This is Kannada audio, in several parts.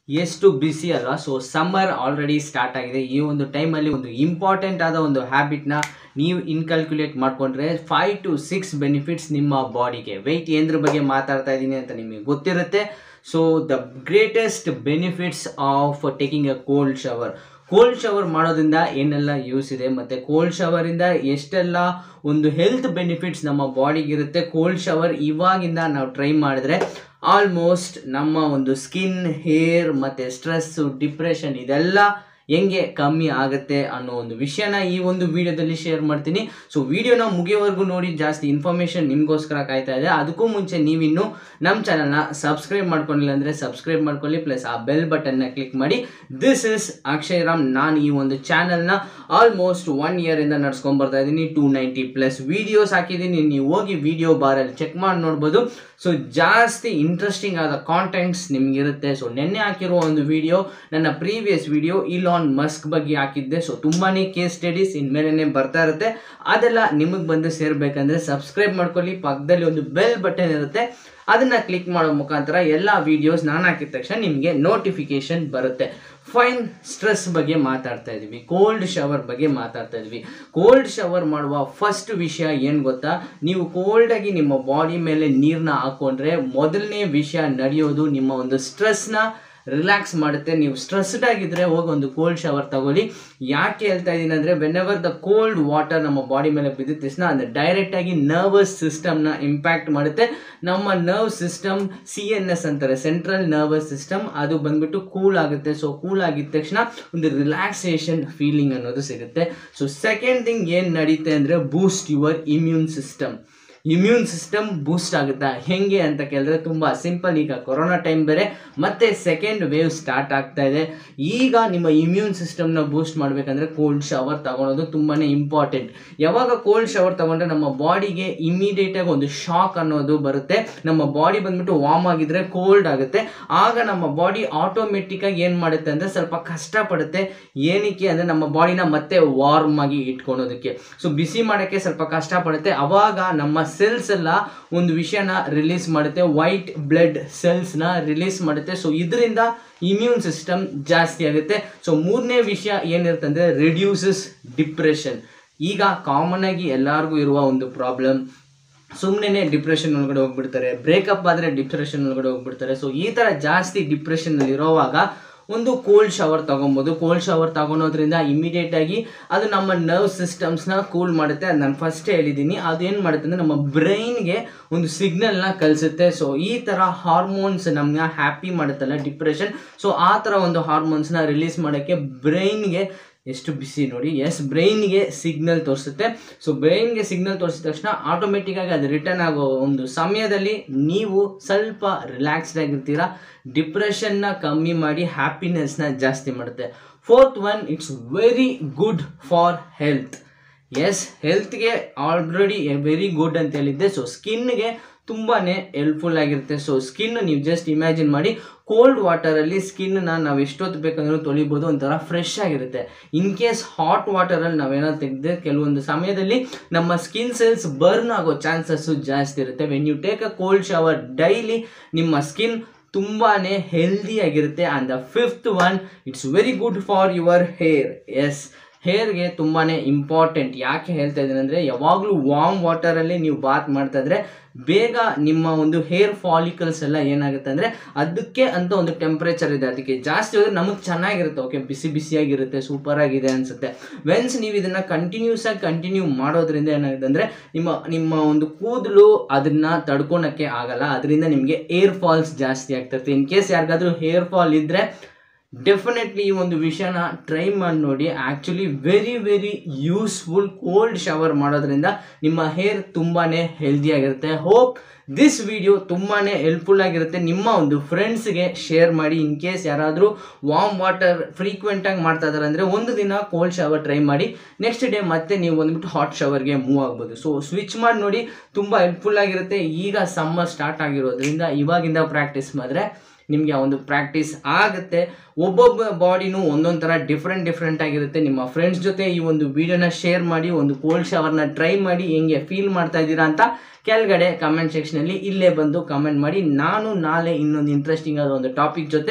ಎಷ್ಟು ಬಿಸಿ ಅಲ್ವಾ ಸೊ ಸಮ್ಮರ್ ಆಲ್ರೆಡಿ ಸ್ಟಾರ್ಟ್ ಆಗಿದೆ ಈ ಒಂದು ಟೈಮಲ್ಲಿ ಒಂದು ಇಂಪಾರ್ಟೆಂಟ್ ಆದ ಒಂದು ಹ್ಯಾಬಿಟ್ನ ನೀವು ಇನ್ಕಲ್ಕ್ಯುಲೇಟ್ ಮಾಡಿಕೊಂಡ್ರೆ ಫೈವ್ ಟು ಸಿಕ್ಸ್ ಬೆನಿಫಿಟ್ಸ್ ನಿಮ್ಮ ಬಾಡಿಗೆ ವೆಯ್ಟ್ ಏನ್ರ ಬಗ್ಗೆ ಮಾತಾಡ್ತಾ ಇದ್ದೀನಿ ಅಂತ ನಿಮಗೆ ಗೊತ್ತಿರುತ್ತೆ so the greatest benefits of taking a cold shower cold shower ಮಾಡೋದ್ರಿಂದ ಏನೆಲ್ಲ ಯೂಸ್ ಇದೆ ಮತ್ತು ಕೋಲ್ಡ್ ಶವರಿಂದ ಎಷ್ಟೆಲ್ಲ ಒಂದು ಹೆಲ್ತ್ ಬೆನಿಫಿಟ್ಸ್ ನಮ್ಮ ಬಾಡಿಗಿರುತ್ತೆ ಕೋಲ್ಡ್ ಶವರ್ ಇವಾಗಿಂದ ನಾವು ಟ್ರೈ ಮಾಡಿದ್ರೆ ಆಲ್ಮೋಸ್ಟ್ ನಮ್ಮ ಒಂದು ಸ್ಕಿನ್ ಹೇರ್ ಮತ್ತು ಸ್ಟ್ರೆಸ್ಸು ಡಿಪ್ರೆಷನ್ ಇದೆಲ್ಲ ಹೆಂಗೆ ಕಮ್ಮಿ ಆಗುತ್ತೆ ಅನ್ನೋ ಒಂದು ವಿಷಯನ ಈ ಒಂದು ವಿಡಿಯೋದಲ್ಲಿ ಶೇರ್ ಮಾಡ್ತೀನಿ ಸೊ ವಿಡಿಯೋನ ಮುಗಿಯೋವರೆಗೂ ನೋಡಿ ಜಾಸ್ತಿ ಇನ್ಫಾರ್ಮೇಷನ್ ನಿಮಗೋಸ್ಕರ ಕಾಯ್ತಾ ಇದೆ ಅದಕ್ಕೂ ಮುಂಚೆ ನೀವಿನ್ನು ನಮ್ಮ ಚಾನಲ್ನ ಸಬ್ಸ್ಕ್ರೈಬ್ ಮಾಡ್ಕೊಂಡಿಲ್ಲ ಅಂದರೆ ಸಬ್ಸ್ಕ್ರೈಬ್ ಮಾಡ್ಕೊಳ್ಳಿ ಪ್ಲಸ್ ಆ ಬೆಲ್ ಬಟನ್ನ ಕ್ಲಿಕ್ ಮಾಡಿ ದಿಸ್ ಇಸ್ ಅಕ್ಷಯ್ ರಾಮ್ ನಾನು ಈ ಒಂದು ಚಾನಲ್ನ ಆಲ್ಮೋಸ್ಟ್ ಒನ್ ಇಯರಿಂದ ನಡ್ಸ್ಕೊಂಡ್ ಬರ್ತಾ ಇದ್ದೀನಿ ಟೂ ನೈಂಟಿ ಪ್ಲಸ್ ವಿಡಿಯೋಸ್ ಹಾಕಿದ್ದೀನಿ ನೀವು ಹೋಗಿ ವಿಡಿಯೋ ಬಾರಲ್ಲಿ ಚೆಕ್ ಮಾಡಿ ನೋಡ್ಬೋದು ಸೊ ಜಾಸ್ತಿ ಇಂಟ್ರೆಸ್ಟಿಂಗ್ ಆದ ಕಾಂಟೆಂಟ್ಸ್ ನಿಮಗಿರುತ್ತೆ ಸೊ ನಿನ್ನೆ ಹಾಕಿರೋ ಒಂದು ವಿಡಿಯೋ ನನ್ನ ಪ್ರೀವಿಯಸ್ ವಿಡಿಯೋ ಇಲಾನ್ ಮಸ್ಕ್ ಬಗ್ಗೆ ಹಾಕಿದ್ದೆ ಸೊ ತುಂಬಾನೇ ಕೇಸ್ ಸ್ಟಡೀಸ್ ಇನ್ಮೇಲೆ ಬರ್ತಾ ಇರುತ್ತೆ ಅದೆಲ್ಲ ನಿಮಗೆ ಬಂದು ಸೇರ್ಬೇಕಂದ್ರೆ ಸಬ್ಸ್ಕ್ರೈಬ್ ಮಾಡ್ಕೊಳ್ಳಿ ಪಕ್ಕದಲ್ಲಿ ಒಂದು ಬೆಲ್ ಬಟನ್ ಇರುತ್ತೆ ಅದನ್ನ ಕ್ಲಿಕ್ ಮಾಡೋ ಮುಖಾಂತರ ಎಲ್ಲ ವಿಡಿಯೋಸ್ ನಾನು ಹಾಕಿದ ತಕ್ಷಣ ನಿಮಗೆ ನೋಟಿಫಿಕೇಶನ್ ಬರುತ್ತೆ ಫೈನ್ ಸ್ಟ್ರೆಸ್ ಬಗ್ಗೆ ಮಾತಾಡ್ತಾ ಇದ್ವಿ ಕೋಲ್ಡ್ ಶವರ್ ಬಗ್ಗೆ ಮಾತಾಡ್ತಾ ಇದ್ವಿ ಕೋಲ್ಡ್ ಶವರ್ ಮಾಡುವ ಫಸ್ಟ್ ವಿಷಯ ಏನು ಗೊತ್ತಾ ನೀವು ಕೋಲ್ಡಾಗಿ ನಿಮ್ಮ ಬಾಡಿ ಮೇಲೆ ನೀರನ್ನ ಹಾಕೊಂಡ್ರೆ ಮೊದಲನೇ ವಿಷಯ ನಡೆಯೋದು ನಿಮ್ಮ ಒಂದು ಸ್ಟ್ರೆಸ್ನ ರಿಲ್ಯಾಕ್ಸ್ ಮಾಡುತ್ತೆ ನೀವು ಸ್ಟ್ರೆಸ್ಡ್ ಆಗಿದ್ರೆ ಹೋಗಿ ಒಂದು ಕೋಲ್ಡ್ ಶವರ್ ತಗೊಳ್ಳಿ ಯಾಕೆ ಹೇಳ್ತಾ ಇದ್ದೀನಿ ಅಂದರೆ whenever the cold water ನಮ್ಮ ಬಾಡಿ ಮೇಲೆ ಬಿದ್ದ ತಕ್ಷಣ ಅಂದರೆ ಡೈರೆಕ್ಟಾಗಿ ನರ್ವಸ್ ಸಿಸ್ಟಮ್ನ ಇಂಪ್ಯಾಕ್ಟ್ ಮಾಡುತ್ತೆ ನಮ್ಮ nerve system C N S ಅಂತಾರೆ ಸೆಂಟ್ರಲ್ ನರ್ವಸ್ ಸಿಸ್ಟಮ್ ಅದು ಬಂದ್ಬಿಟ್ಟು ಕೂಲ್ ಆಗುತ್ತೆ ಸೊ ಕೂಲ್ ಆಗಿದ ತಕ್ಷಣ ಒಂದು ರಿಲ್ಯಾಕ್ಸೇಷನ್ ಫೀಲಿಂಗ್ ಅನ್ನೋದು ಸಿಗುತ್ತೆ ಸೊ ಸೆಕೆಂಡ್ ಥಿಂಗ್ ಏನು ನಡೀತೆ ಅಂದರೆ boost your immune system immune system boost ಆಗುತ್ತಾ ಹೆಂಗೆ ಅಂತ ಕೇಳಿದ್ರೆ ತುಂಬ ಸಿಂಪಲ್ ಈಗ ಕೊರೋನಾ ಟೈಮ್ ಬೇರೆ ಮತ್ತೆ ಸೆಕೆಂಡ್ ವೇವ್ ಸ್ಟಾರ್ಟ್ ಆಗ್ತಾ ಇದೆ ಈಗ ನಿಮ್ಮ ಇಮ್ಯೂನ್ ಸಿಸ್ಟಮ್ನ ಬೂಸ್ಟ್ ಮಾಡಬೇಕಂದ್ರೆ ಕೋಲ್ಡ್ ಶವರ್ ತಗೊಳೋದು ತುಂಬಾ ಇಂಪಾರ್ಟೆಂಟ್ ಯಾವಾಗ ಕೋಲ್ಡ್ ಶವರ್ ತಗೊಂಡ್ರೆ ನಮ್ಮ ಬಾಡಿಗೆ ಇಮಿಡಿಯೇಟಾಗಿ ಒಂದು ಶಾಕ್ ಅನ್ನೋದು ಬರುತ್ತೆ ನಮ್ಮ ಬಾಡಿ ಬಂದ್ಬಿಟ್ಟು ವಾರ್ಮ್ ಆಗಿದ್ರೆ ಕೋಲ್ಡ್ ಆಗುತ್ತೆ ಆಗ ನಮ್ಮ ಬಾಡಿ ಆಟೋಮೆಟಿಕ್ಕಾಗಿ ಏನು ಮಾಡುತ್ತೆ ಅಂದರೆ ಸ್ವಲ್ಪ ಕಷ್ಟಪಡುತ್ತೆ ಏನಕ್ಕೆ ಅಂದರೆ ನಮ್ಮ ಬಾಡಿನ ಮತ್ತೆ ವಾರ್ಮ್ ಆಗಿ ಇಟ್ಕೊಳೋದಕ್ಕೆ ಸೊ ಬಿಸಿ ಮಾಡೋಕ್ಕೆ ಸ್ವಲ್ಪ ಕಷ್ಟಪಡುತ್ತೆ ಅವಾಗ ನಮ್ಮ ಸೆಲ್ಸ್ ಎಲ್ಲ ಒಂದು ವಿಷಯನ ರಿಲೀಸ್ ಮಾಡುತ್ತೆ ವೈಟ್ ಬ್ಲಡ್ ಸೆಲ್ಸ್ನ ರಿಲೀಸ್ ಮಾಡುತ್ತೆ ಸೊ ಇದರಿಂದ ಇಮ್ಯೂನ್ ಸಿಸ್ಟಮ್ ಜಾಸ್ತಿ ಆಗುತ್ತೆ ಸೊ ಮೂರನೇ ವಿಷಯ ಏನಿರುತ್ತೆ ಅಂದರೆ ರಿಡ್ಯೂಸಸ್ ಡಿಪ್ರೆಷನ್ ಈಗ ಕಾಮನ್ ಆಗಿ ಎಲ್ಲರಿಗೂ ಇರುವ ಒಂದು ಪ್ರಾಬ್ಲಮ್ ಸುಮ್ಮನೆ ಡಿಪ್ರೆಷನ್ ಒಳಗಡೆ ಹೋಗ್ಬಿಡ್ತಾರೆ ಬ್ರೇಕಪ್ ಆದರೆ ಡಿಪ್ರೆಷನ್ ಒಳಗಡೆ ಹೋಗ್ಬಿಡ್ತಾರೆ ಸೊ ಈ ಥರ ಜಾಸ್ತಿ ಡಿಪ್ರೆಷನ್ನಲ್ಲಿ ಇರೋವಾಗ ಒಂದು ಕೋಲ್ಡ್ ಶವರ್ ತಗೊಬೋದು ಕೋಲ್ಡ್ ಶವರ್ ತಗೊಳೋದ್ರಿಂದ ಇಮಿಡಿಯೇಟ್ ಆಗಿ ಅದು ನಮ್ಮ ನರ್ವ್ ಸಿಸ್ಟಮ್ಸ್ನ ಕೂಲ್ ಮಾಡುತ್ತೆ ಅದು ನಾನು ಫಸ್ಟ್ ಹೇಳಿದ್ದೀನಿ ಅದೇನು ಮಾಡುತ್ತೆ ಅಂದರೆ ನಮ್ಮ ಬ್ರೈನ್ಗೆ ಒಂದು ಸಿಗ್ನಲ್ನ ಕಲಿಸುತ್ತೆ ಸೊ ಈ ಥರ ಹಾರ್ಮೋನ್ಸ್ ನಮ್ಮನ್ನ ಹ್ಯಾಪಿ ಮಾಡುತ್ತಲ್ಲ ಡಿಪ್ರೆಷನ್ ಸೊ ಆ ಥರ ಒಂದು ಹಾರ್ಮೋನ್ಸ್ನ ರಿಲೀಸ್ ಮಾಡೋಕ್ಕೆ ಬ್ರೈನ್ಗೆ ಎಷ್ಟು ಬಿಸಿ ನೋಡಿ ಎಸ್ ಬ್ರೈನ್ಗೆ ಸಿಗ್ನಲ್ ತೋರಿಸುತ್ತೆ ಸೊ ಬ್ರೈನ್ಗೆ ಸಿಗ್ನಲ್ ತೋರಿಸಿದ ತಕ್ಷಣ ಆಟೋಮೆಟಿಕ್ಕಾಗಿ ಅದು ರಿಟರ್ನ್ ಆಗೋ ಒಂದು ಸಮಯದಲ್ಲಿ ನೀವು ಸ್ವಲ್ಪ ರಿಲ್ಯಾಕ್ಸ್ಡ್ ಆಗಿರ್ತೀರಾ ಡಿಪ್ರೆಷನ್ನ ಕಮ್ಮಿ ಮಾಡಿ ಹ್ಯಾಪಿನೆಸ್ನ ಜಾಸ್ತಿ ಮಾಡುತ್ತೆ fourth one it's very good for health yes ಹೆಲ್ತ್ಗೆ ಆಲ್ರೆಡಿ ವೆರಿ ಗುಡ್ ಅಂತ ಹೇಳಿದ್ದೆ ಸೊ ಸ್ಕಿನ್ಗೆ ತುಂಬಾ ಹೆಲ್ಪ್ಫುಲ್ ಆಗಿರುತ್ತೆ ಸೊ ಸ್ಕಿನ್ ನೀವು ಜಸ್ಟ್ ಇಮ್ಯಾಜಿನ್ ಮಾಡಿ ಕೋಲ್ಡ್ ವಾಟರಲ್ಲಿ ಸ್ಕಿನ್ನ ನಾವು ಎಷ್ಟೊತ್ತು ಬೇಕಂದ್ರೂ ತೊಳಿಬೋದು ಒಂಥರ ಫ್ರೆಶ್ ಆಗಿರುತ್ತೆ ಇನ್ ಕೇಸ್ ಹಾಟ್ ವಾಟರಲ್ಲಿ ನಾವೇನೋ ತೆಗೆದ್ರೆ ಕೆಲವೊಂದು ಸಮಯದಲ್ಲಿ ನಮ್ಮ ಸ್ಕಿನ್ ಸೆಲ್ಸ್ ಬರ್ನ್ ಆಗೋ ಚಾನ್ಸಸ್ಸು ಜಾಸ್ತಿ ಇರುತ್ತೆ when you take a cold shower daily ನಿಮ್ಮ ಸ್ಕಿನ್ ತುಂಬಾ ಹೆಲ್ದಿ ಆಗಿರುತ್ತೆ and the fifth one it's very good for your hair yes ಹೇರ್ಗೆ ತುಂಬಾ ಇಂಪಾರ್ಟೆಂಟ್ ಯಾಕೆ ಹೇಳ್ತಾ ಇದ್ದೀನಿ ಅಂದರೆ ಯಾವಾಗಲೂ ವಾರ್ಮ್ ವಾಟರಲ್ಲಿ ನೀವು ಬಾತ್ ಮಾಡ್ತಾ ಇದ್ರೆ ಬೇಗ ನಿಮ್ಮ ಒಂದು ಹೇರ್ ಫಾಲಿಕಲ್ಸ್ ಎಲ್ಲ ಏನಾಗುತ್ತೆ ಅಂದರೆ ಅದಕ್ಕೆ ಅಂತ ಒಂದು ಟೆಂಪ್ರೇಚರ್ ಇದೆ ಅದಕ್ಕೆ ಜಾಸ್ತಿ ಹೋದ್ರೆ ನಮಗೆ ಚೆನ್ನಾಗಿರುತ್ತೆ ಓಕೆ ಬಿಸಿ ಬಿಸಿಯಾಗಿರುತ್ತೆ ಸೂಪರ್ ಆಗಿದೆ ಅನಿಸುತ್ತೆ ವೆನ್ಸ್ ನೀವು ಇದನ್ನು ಕಂಟಿನ್ಯೂಸ್ ಆಗಿ ಕಂಟಿನ್ಯೂ ಮಾಡೋದ್ರಿಂದ ಏನಾಗುತ್ತೆ ಅಂದರೆ ನಿಮ್ಮ ನಿಮ್ಮ ಒಂದು ಕೂದಲು ಅದನ್ನು ತಡ್ಕೊಳಕ್ಕೆ ಆಗಲ್ಲ ಅದರಿಂದ ನಿಮಗೆ ಏರ್ ಫಾಲ್ಸ್ ಜಾಸ್ತಿ ಆಗ್ತಿರುತ್ತೆ ಇನ್ ಕೇಸ್ ಯಾರಿಗಾದ್ರೂ ಹೇರ್ ಫಾಲ್ ಇದ್ದರೆ ಡೆಫಿನೆಟ್ಲಿ ಈ ಒಂದು ವಿಷಯನ ಟ್ರೈ ಮಾಡಿ ನೋಡಿ actually very very useful cold shower ಮಾಡೋದ್ರಿಂದ ನಿಮ್ಮ ಹೇರ್ ತುಂಬಾ ಹೆಲ್ದಿಯಾಗಿರುತ್ತೆ ಹೋಪ್ ದಿಸ್ ವಿಡಿಯೋ ತುಂಬಾ ಹೆಲ್ಪ್ಫುಲ್ ಆಗಿರುತ್ತೆ ನಿಮ್ಮ ಒಂದು ಫ್ರೆಂಡ್ಸ್ಗೆ ಶೇರ್ ಮಾಡಿ ಇನ್ ಕೇಸ್ ಯಾರಾದರೂ ವಾರ್ಮ್ ವಾಟರ್ ಫ್ರೀಕ್ವೆಂಟಾಗಿ ಮಾಡ್ತಾ ಇದ್ದಾರೆ ಅಂದರೆ ಒಂದು ದಿನ ಕೋಲ್ಡ್ ಶವರ್ ಟ್ರೈ ಮಾಡಿ ನೆಕ್ಸ್ಟ್ ಡೇ ಮತ್ತೆ ನೀವು ಬಂದ್ಬಿಟ್ಟು ಹಾಟ್ ಶವರ್ಗೆ ಮೂವ್ ಆಗ್ಬೋದು ಸೊ ಸ್ವಿಚ್ ಮಾಡಿ ನೋಡಿ ತುಂಬ ಹೆಲ್ಪ್ಫುಲ್ ಆಗಿರುತ್ತೆ ಈಗ ಸಮ್ಮರ್ ಸ್ಟಾರ್ಟ್ ಆಗಿರೋದ್ರಿಂದ ಇವಾಗಿಂದ ಪ್ರಾಕ್ಟೀಸ್ ಮಾಡಿದ್ರೆ ನಿಮಗೆ ಆ ಒಂದು ಪ್ರಾಕ್ಟೀಸ್ ಆಗುತ್ತೆ ಒಬ್ಬೊಬ್ಬ ಬಾಡಿನೂ ಒಂದೊಂದು ಥರ ಡಿಫ್ರೆಂಟ್ ಡಿಫ್ರೆಂಟ್ ಆಗಿರುತ್ತೆ ನಿಮ್ಮ ಫ್ರೆಂಡ್ಸ್ ಜೊತೆ ಈ ಒಂದು ವಿಡಿಯೋನ ಶೇರ್ ಮಾಡಿ ಒಂದು ಕೋಲ್ಡ್ ಶವರ್ನ ಟ್ರೈ ಮಾಡಿ ಹೆಂಗೆ ಫೀಲ್ ಮಾಡ್ತಾ ಇದ್ದೀರಾ ಅಂತ ಕೆಳಗಡೆ ಕಮೆಂಟ್ ಸೆಕ್ಷನಲ್ಲಿ ಇಲ್ಲೇ ಬಂದು ಕಮೆಂಟ್ ಮಾಡಿ ನಾನು ನಾಳೆ ಇನ್ನೊಂದು ಇಂಟ್ರೆಸ್ಟಿಂಗ್ ಆದ ಒಂದು ಟಾಪಿಕ್ ಜೊತೆ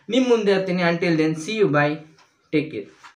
ನಿಮ್ಮ ಮುಂದೆ ಇರ್ತೀನಿ until then see you bye take care